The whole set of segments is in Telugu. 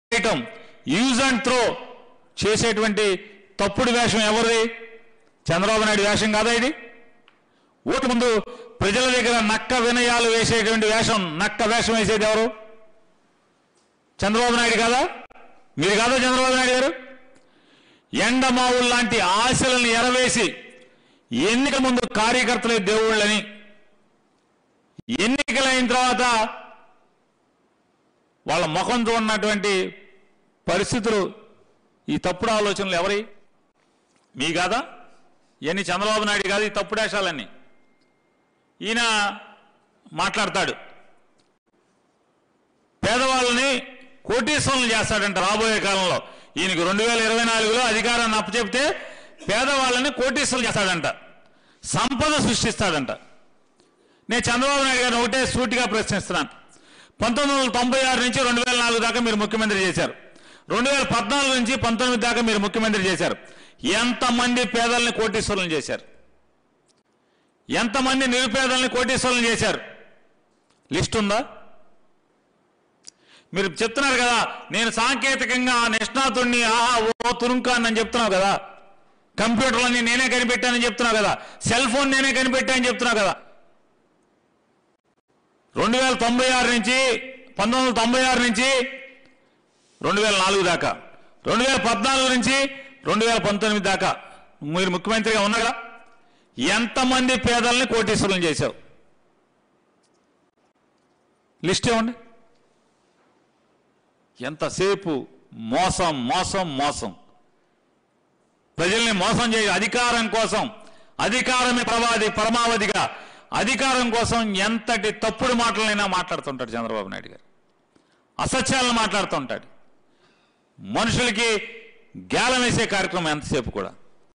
చేయటం యూజ్ అండ్ త్రో చేసేటువంటి తప్పుడు వేషం ఎవరిది చంద్రబాబు నాయుడు వేషం కాదా ఇది ఓటు ముందు ప్రజల దగ్గర నక్క వినయాలు వేసేటువంటి వేషం నక్క వేషం వేసేది ఎవరు చంద్రబాబు నాయుడు కాదా మీరు కాదా చంద్రబాబు నాయుడు గారు ఎండమావులు లాంటి ఆశలను ఎరవేసి ఎన్నిక ముందు కార్యకర్తలే దేవుళ్ళని ఎన్నికలైన తర్వాత వాళ్ళ ముఖం చూడనటువంటి పరిస్థితులు ఈ తప్పుడు ఆలోచనలు ఎవరి మీ కాదా ఇవన్నీ చంద్రబాబు నాయుడు కాదు ఈ తప్పుడు వేషాలన్నీ ఈయన మాట్లాడతాడు పేదవాళ్ళని కోటీశ్వరులు చేస్తాడంట రాబోయే కాలంలో ఈయనకు రెండు వేల ఇరవై నాలుగులో అధికారాన్ని అప్పచెప్తే పేదవాళ్ళని కోటీశ్వరులు చేస్తాడంట సంపద సృష్టిస్తాడంట నేను చంద్రబాబు నాయుడు గారిని ఒకటే సూటిగా ప్రశ్నిస్తున్నాను పంతొమ్మిది వందల తొంభై ఆరు నుంచి రెండు వేల నాలుగు దాకా మీరు ముఖ్యమంత్రి చేశారు రెండు వేల పద్నాలుగు నుంచి పంతొమ్మిది దాకా మీరు ముఖ్యమంత్రి చేశారు ఎంతమంది పేదల్ని కోటీశ్వరులను చేశారు ఎంతమంది నిరుపేదల్ని కోటీశ్వరులను చేశారు లిస్ట్ ఉందా మీరు చెప్తున్నారు కదా నేను సాంకేతికంగా ఆ నిష్ణాతుడిని ఆహా ఓ తురుంకాన్ని అని చెప్తున్నావు కదా కంప్యూటర్లన్నీ నేనే కనిపెట్టానని చెప్తున్నావు కదా సెల్ ఫోన్ నేనే కనిపెట్టానని చెప్తున్నావు కదా రెండు వేల తొంభై ఆరు నుంచి పంతొమ్మిది వందల తొంభై ఆరు నుంచి రెండు వేల నాలుగు దాకా రెండు వేల పద్నాలుగు నుంచి రెండు వేల పంతొమ్మిది దాకా మీరు ముఖ్యమంత్రిగా ఉన్నారా ఎంతమంది పేదల్ని కోటీశ్వరులను చేశావు లిస్ట్ ఇవ్వండి ఎంతసేపు మోసం మోసం మోసం ప్రజల్ని మోసం చేయ అధికారం కోసం అధికారమే ప్రవాది పరమావధిగా అధికారం కోసం ఎంతటి తప్పుడు మాటలైనా మాట్లాడుతుంటాడు చంద్రబాబు నాయుడు గారు అసత్యాలను మాట్లాడుతుంటాడు మనుషులకి గేలం వేసే కార్యక్రమం ఎంతసేపు కూడా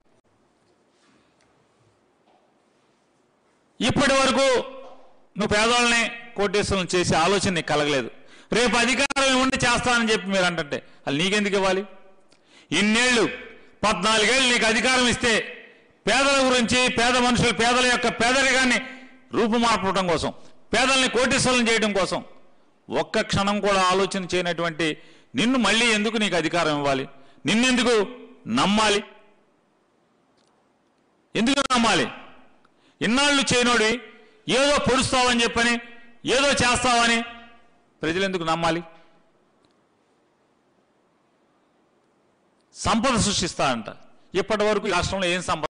ఇప్పటి వరకు నువ్వు పేదవాళ్ళని కోటేశ్వరం చేసే ఆలోచన నీకు కలగలేదు రేపు అధికారం ఉండి చేస్తానని చెప్పి మీరు అంటే అది నీకెందుకు ఇవ్వాలి ఇన్నేళ్ళు పద్నాలుగేళ్ళు నీకు అధికారం ఇస్తే పేదల గురించి పేద మనుషులు పేదల యొక్క పేదరికాన్ని రూపుమార్పడం కోసం పేదల్ని కోటీశ్వరం చేయడం కోసం ఒక్క క్షణం కూడా ఆలోచన చేయనటువంటి నిన్ను మళ్ళీ ఎందుకు నీకు అధికారం ఇవ్వాలి నిన్నెందుకు నమ్మాలి ఎందుకు నమ్మాలి ఇన్నాళ్ళు చేయనోడి ఏదో పొడుస్తావని చెప్పని ఏదో చేస్తావని ప్రజలు ఎందుకు నమ్మాలి సంపద సృష్టిస్తా అంట ఇప్పటి వరకు ఈ రాష్ట్రంలో ఏం సంపద